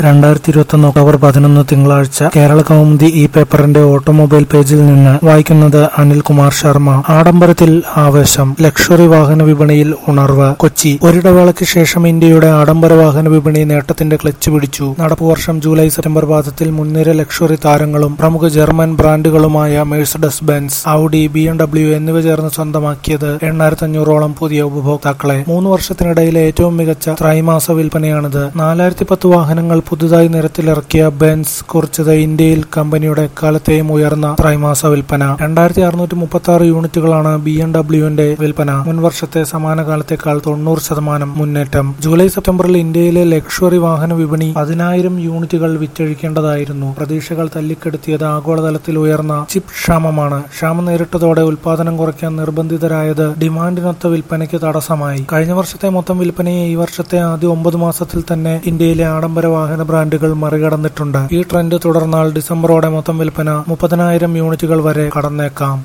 രണ്ടായിരത്തി ഇരുപത്തൊന്ന് ഒക്ടോബർ പതിനൊന്ന് തിങ്കളാഴ്ച കേരള കൗമുദി ഈ പേപ്പറിന്റെ ഓട്ടോമൊബൈൽ പേജിൽ നിന്ന് വായിക്കുന്നത് അനിൽകുമാർ ശർമ്മ ആഡംബരത്തിൽ ആവേശം ലക്ഷറി വാഹന വിപണിയിൽ ഉണർവ് കൊച്ചി ഒരിടവേളയ്ക്ക് ശേഷം ഇന്ത്യയുടെ ആഡംബര വാഹന വിപണി നേട്ടത്തിന്റെ ക്ലച്ച് പിടിച്ചു നടപ്പു വർഷം ജൂലൈ സെപ്റ്റംബർ പാദത്തിൽ മുൻനിര ലക്ഷറി താരങ്ങളും പ്രമുഖ ജർമ്മൻ ബ്രാൻഡുകളുമായ Mercedes Benz Audi B M W എന്നിവ ചേർന്ന് സ്വന്തമാക്കിയത് എണ്ണായിരത്തി അഞ്ഞൂറോളം പുതിയ ഉപഭോക്താക്കളെ മൂന്ന് വർഷത്തിനിടയിലെ ഏറ്റവും മികച്ച ത്രൈമാസ വിൽപ്പനയാണിത് നാലായിരത്തി പത്ത് വാഹനങ്ങൾ പുതുതായി നിരത്തിലിറക്കിയ ബെൻസ് കുറിച്ചത് ഇന്ത്യയിൽ കമ്പനിയുടെ എക്കാലത്തെയും ഉയർന്ന ത്രൈമാസ വിൽപ്പന രണ്ടായിരത്തി അറുന്നൂറ്റി മുപ്പത്തി ആറ് യൂണിറ്റുകളാണ് ബി എം ഡബ്ല്യുവിന്റെ വിൽപ്പന മുൻവർഷത്തെ സമാന കാലത്തേക്കാൾ തൊണ്ണൂറ് ശതമാനം മുന്നേറ്റം ജൂലൈ സെപ്റ്റംബറിൽ ഇന്ത്യയിലെ ലക്ഷറി വാഹന വിപണി പതിനായിരം യൂണിറ്റുകൾ വിറ്റഴിക്കേണ്ടതായിരുന്നു പ്രതീക്ഷകൾ തല്ലിക്കെടുത്തിയത് ആഗോളതലത്തിൽ ഉയർന്ന ചിപ്പ് ക്ഷാമമാണ് ക്ഷാമം നേരിട്ടതോടെ ഉൽപാദനം കുറയ്ക്കാൻ നിർബന്ധിതരായത് ഡിമാൻഡിനൊത്ത വിൽപ്പനയ്ക്ക് തടസ്സമായി കഴിഞ്ഞ വർഷത്തെ മൊത്തം വിൽപ്പനയെ ഈ വർഷത്തെ ആദ്യ ഒമ്പത് മാസത്തിൽ തന്നെ ഇന്ത്യയിലെ ആഡംബര വാഹന ബ്രാൻഡുകൾ മറികടന്നിട്ടുണ്ട് ഈ ട്രെൻഡ് തുടർന്നാൽ ഡിസംബറോടെ മൊത്തം വിൽപ്പന മുപ്പതിനായിരം യൂണിറ്റുകൾ വരെ കടന്നേക്കാം